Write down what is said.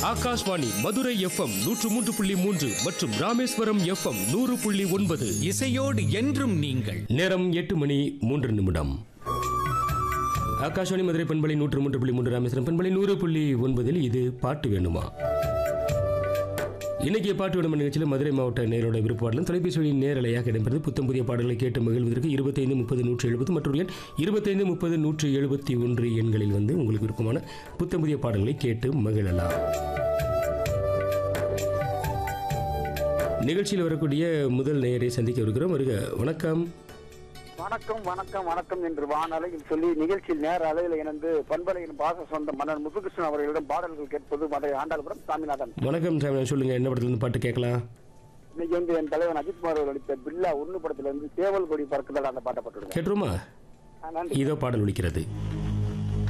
Akashvani Madurai FM நூற்று மூன்று புள்ளி மூன்று மற்றும் ராமேஸ்வரம் எஃப்எம் நூறு புள்ளி ஒன்பது இசையோடு என்றும் நீங்கள் நேரம் எட்டு மணி மூன்று நிமிடம் ஆகாஷ்வாணி மதுரை பண்பலை நூற்று மூன்று புள்ளி மூன்று ராமேஸ்வரம் பண்பலை நூறு புள்ளி ஒன்பதில் இது பாட்டு வேணுமா இன்னைக்கு பாட்டு வேணும் நிகழ்ச்சியில் மதுரை மாவட்ட நேரோட விருப்பாடலும் தொலைபேசி வழி நேரலையாக இடம்பெறுது புத்தம் புதிய பாடல்களை கேட்டு மகிழ்வதற்கு இருபத்தைந்து முப்பது நூற்றி எழுபது மற்றொரு எண் இருபத்தைந்து முப்பது நூற்றி எழுபத்தி ஒன்று எண்களில் வந்து உங்களுக்கு விருப்பமான புத்தம் புதிய பாடல்களை கேட்டு மகிழலாம் நிகழ்ச்சியில் வரக்கூடிய முதல் நேயரை சந்திக்க இருக்கிறோம் வருக வணக்கம் வணக்கம் வணக்கம் வணக்கம் என்று வானலையில் சொல்லி நிகழ்ச்சியில் நேர அளவில் இணைந்து பண்பலையின் பாச சொந்த மன்னர் முத்துகிருஷ்ணன் அவர்களிடம் பாடல்கள் கேட்பது மதுரை ஆண்டாள்புரம் சாமிநாதன் வணக்கம் சாமி சொல்லுங்க என்ன படத்துல இருந்து பாட்டு கேட்கலாம் இன்னைக்கு வந்து என் தலைவன் அஜித்குமார் அவர்கள் நடித்த பில்லா ஒண்ணு படத்துல இருந்து சேவல் கொடி பறக்குதல் அந்த பாட்டப்பட்டுள்ளது கேட்டுருமா நன்றி இதோ பாடல் ஒலிக்கிறது